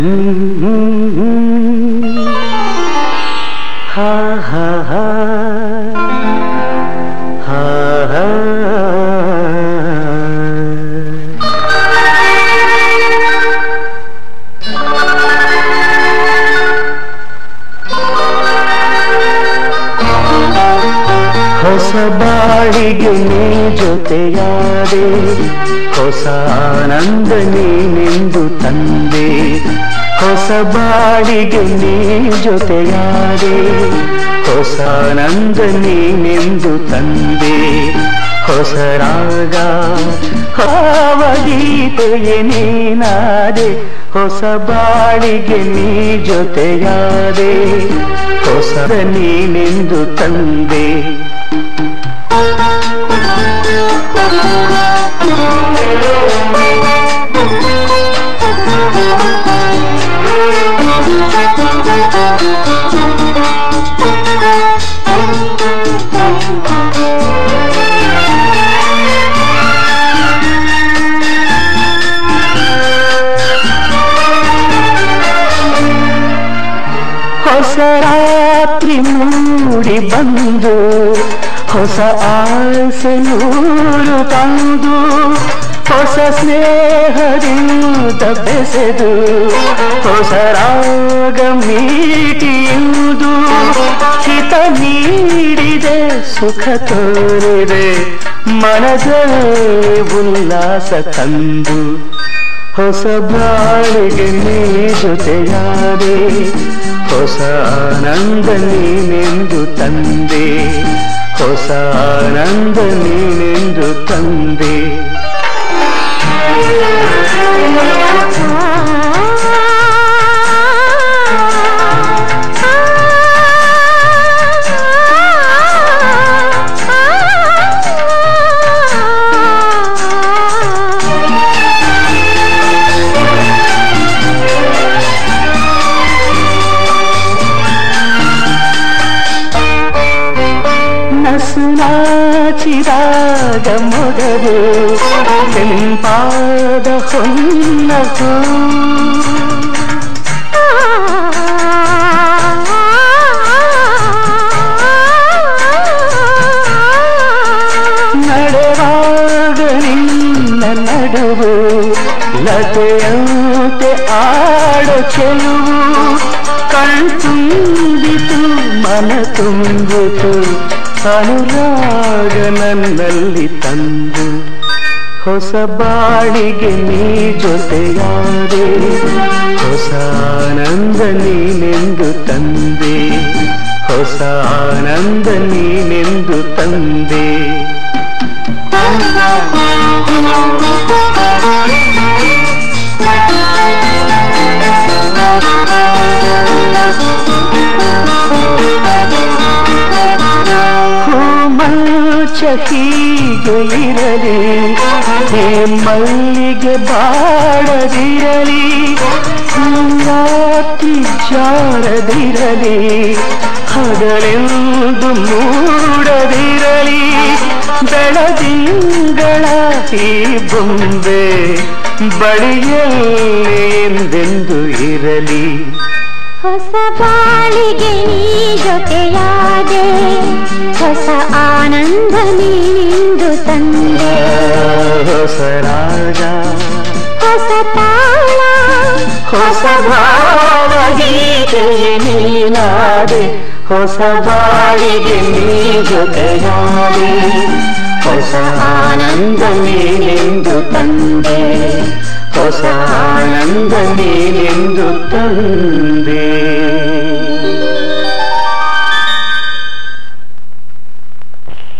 ಹಾ ಹಾ ಹಾ ಹಾ ಹಾ ಹೊಸ ಬಾಳಿಗೆ ನೀ ಜೊತೆಯಾದೆ ಹೊಸ ಆನಂದ ನೀನೆಂದು ತಂದೆ ಹೊಸ ಬಾಳಿಗೆ ನೀ ಜೊತೆಯಾದೆ ಹೊಸ ಆನಂದ ನೀನೆಂದು ತಂದೆ ಹೊಸ ರಾಗ ಭಾವಗೀತೆಯೇ ನೀನಾದೆ ಹೊಸ ಬಾಳಿಗೆ ನೀ ಜೊತೆಯಾದೆ ಹೊಸ ನೀನೆಂದು ತಂದೆ ಹೊಸ ರಾತ್ರಿ ಮೂಡಿ ಬಂದು ಹೊಸ ಆಸೆ ನೂರು ತಂದು ಹೊಸ ಸ್ನೇಹದಿಂದ ಬೆಸೆದು ಹೊಸ ರಾಗ ಮೀಟಿಯುವುದು ಹಿತ ನೀಡಿದೆ ಸುಖ ತೋರಿದೆ ಮನದಲ್ಲಿ ಉಲ್ಲಾಸ ತಂದು ಹೊಸ ಬಾಳಿಗೆ ನೀ ಜೊತೆಯಾದೆ ಹೊಸ ಆನಂದ ನೀನೆಂದು ತಂದೆ ಹೊಸ ಆನಂದ ನೀನೆಂದು ತಂದೆ ನಸು ನಾಚಿದಾಗ ಮೊಗದು ಕೆಂಪಾದ ಹೊನ್ನಸು ನಡೆವಾಗ ನಿನ್ನ ನಡುವು ಲತೆಯಂತೆ ಆಡೋ ಚೆಲುವು ಕಣ್ತುಂಬಿತು ಮನ ತುಂಬಿತು ಅನುರಾಗ ನನ್ನಲ್ಲಿ ತಂದು ಹೊಸ ಬಾಳಿಗೆ ನೀ ಜೊತೆಯಾದೆ ಹೊಸ ಆನಂದ ನೀನೆಂದು ತಂದೆ ಹೊಸ ಆನಂದ ನೀನೆಂದು ತಂದೆ ಮಂಚ ಹೀಗೆ ಇರಲಿ ಹೇ ಮಲ್ಲಿಗೆ ಬಾಡದಿರಲಿ ರಾತ್ರಿ ಜಾರದಿರಲಿ ಹಗಲೆಂದು ಮೂಡದಿರಲಿ ಬೆಳದಿಂಗಳ ಈ ಬೊಂಬೆ ಬಳಿಯಲ್ಲಿ ಎಂದೆಂದು ಇರಲಿ ಹೊಸ ಬಾಳಿಗೆ ನೀ ಜೊತೆಯಾದೆ ಹೊಸ ಆನಂದ ನೀನಿಂದು ತಂದೆ ಹೊಸ ರಾಗ ಹೊಸ ತಾಳ ಹೊಸ ಭಾವಗೀತೆಯೇ ನೀನಾದೆ ಹೊಸ ಬಾಳಿಗೆ ನೀ ಜೊತೆಯಾದೆ ಹೊಸ ಆನಂದ ನೀನೆಂದು ತಂದೆ ಹೊಸ ಆನಂದ ನೀನೆಂದು ತಂದೆ